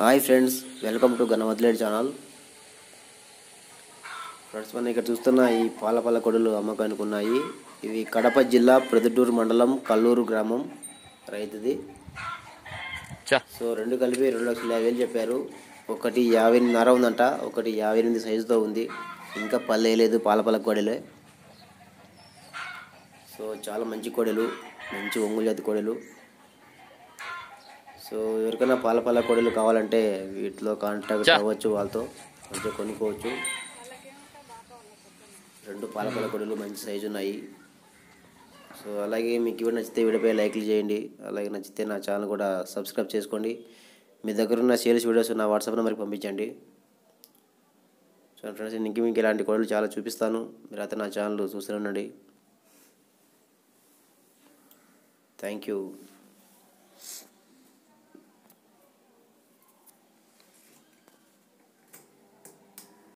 Hi friends welcome to గణవదిలేడు channel friends మనం ఇక్కడ చూస్తున్న ఈ పాలపాల కొడులు అమ్మకానికి ఉన్నాయి ఇవి కడప జిల్లా ప్రొద్దుటూరు మండలం కల్లూరు గ్రామం రైతుది చా సో రెండు కలిపి రెండు లక్షల యాభై వేలు చెప్పారు ఒకటి యాభై ఎనిమిదిన్నర ఉందంట ఒకటి యాభై ఎనిమిది సైజుతో ఉంది ఇంకా పల్లెలేదు పాలపాల కోడలే సో చాలా మంచి కోడలు మంచి ఒంగులు జాతి కోడలు సో ఎవరికైనా పాలపాల కోడలు కావాలంటే వీటిలో కాంటాక్ట్ చా. అవ్వచ్చు వాళ్ళతో మంచిగా కొనుక్కోవచ్చు రెండు పాలపాల కోడలు మంచి సైజు ఉన్నాయి సో అలాగే మీకు ఇవి నచ్చితే వీడియోపై లైక్లు చేయండి అలాగే నచ్చితే నా ఛానల్ కూడా సబ్స్క్రైబ్ చేసుకోండి మీ దగ్గర ఉన్న సేల్స్ వీడియోస్ నా వాట్సాప్ నెంబర్కి పంపించండి సో ఫ్రెండ్స్ ఇంక మీకు ఇలాంటి కోడలు చాలా చూపిస్తాను మీరు అయితే నా ఛానల్ చూస్తూనే ఉండండి థ్యాంక్ యూ